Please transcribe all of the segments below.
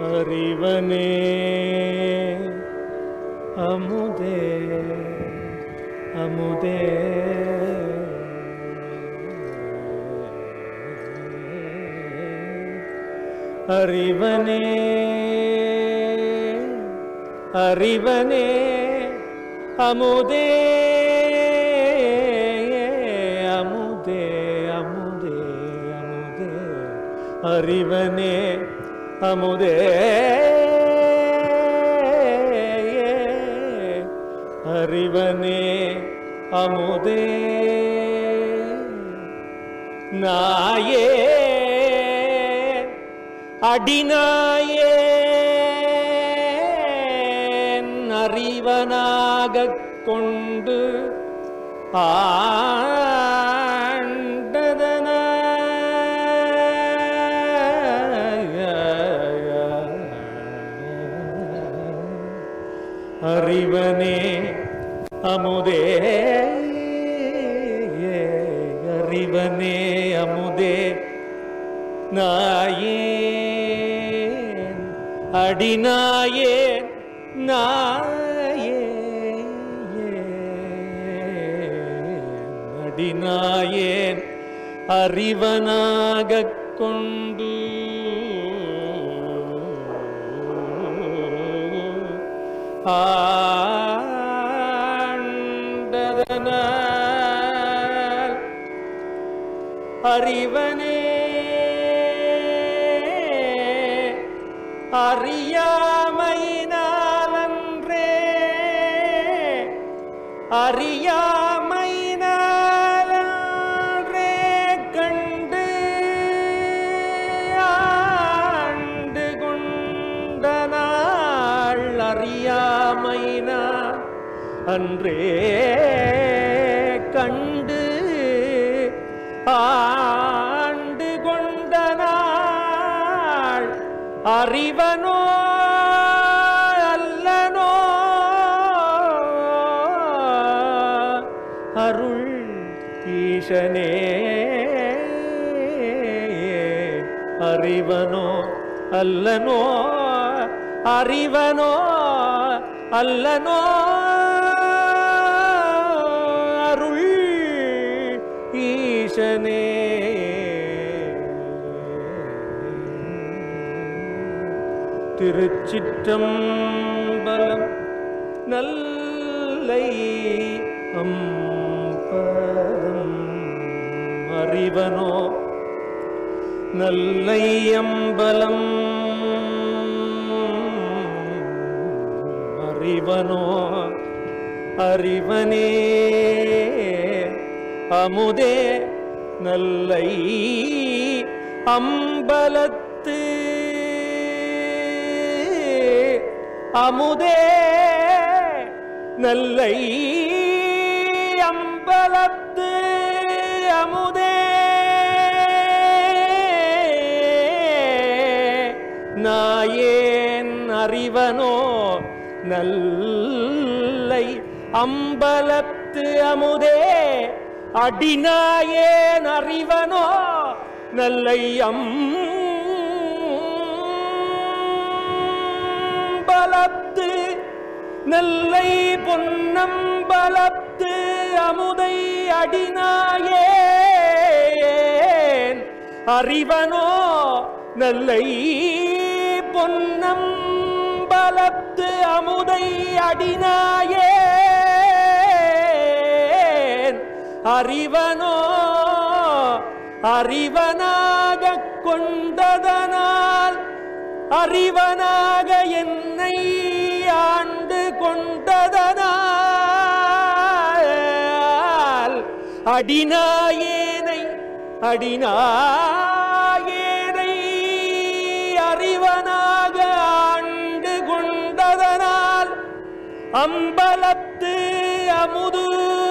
அறிவனே அமுதே அமுதே அறிவனே அறிவனே அமுதே அமுதே அமுதே அமுதே அறிவனே அமுதே அறிவனே அமுதே நாயே அடிநாயே அறிவனாகக் கொண்டு ஆண்டதன அறிவனே அமுதே அறிவனே அமுதே நாயேன் அடிநாயேன் நாயேன் அடிநாயேன் அறிவனாகக் கொண்டு ஆண்டதனால் அறிவனே அறியாமையினாலன்றே அறியாமையினாலன்றே கண்டு ஆண்டு கொண்ட நாள் அறியாமையினா அன்றே கண்டு ஆண்டு கொண்ட நாள் அறிவனோ அல்லனோ அருள் ஈசனே அறிவனோ அல்லனோ அறிவனோ அல்லனோ அருள் ஈசனே திருச்சிற்றம்பலம் நல்லை அம்பலம் அறிவனோ நல்லை அம்பலம் அறிவனோ அறிவனே அமுதே நல்லை அம்பலத்து அமுதே நல்லை அம்பலத்து அமுதே நாயேன் அறிவனோ நல்லை அம்பலத்து அமுதே அடிநாயேன் அறிவனோ நல்லை அம்பலத்து நல்லை பொன்னம்பலத்து அமுதை அடிநாயேன் அறிவனோ நல்லை பொன்னம்பலத்து அமுதை அடிநாயேன் அறிவனோ அறிவனாகக் கொண்டதனால் அறிவனாக என்னை ஆண்டு கொண்டதனால் அடிநாயேனை அடிநாயேனை அறிவனாக ஆண்டு கொண்டதனால் அம்பலத்து அமுது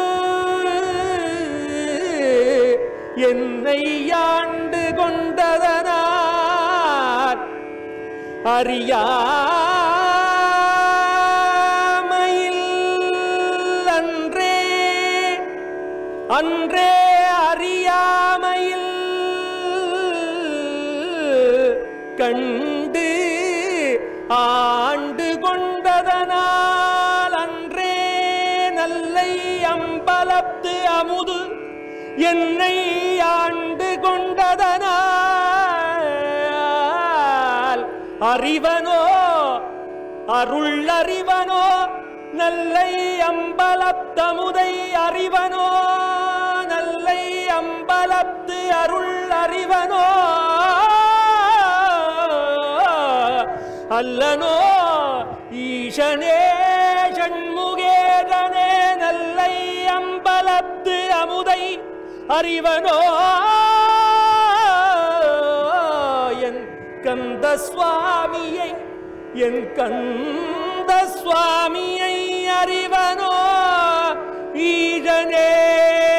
என்னை ஆண்டு கொண்டதனால் அறியாமையில் அன்றே அன்றே அறியாமையில் கண்டு ஆண்டு கொண்டதனால் அன்றே நல்லை அம்பலத்து அமுது என்னை ஆண்டு கொண்டதனால் அறிவனோ அருள் அறிவனோ நல்லை அம்பலத்தமுதை அறிவனோ நல்லை அம்பலத்து அருள் அறிவனோ அல்லனோ ஈசனே சண்முகேதனே நல்லை அம்பலத்து அமுதை அறிவனோ என் கந்த சுவாமியை என் கந்த சுவாமியை அறிவனோ ஈதனே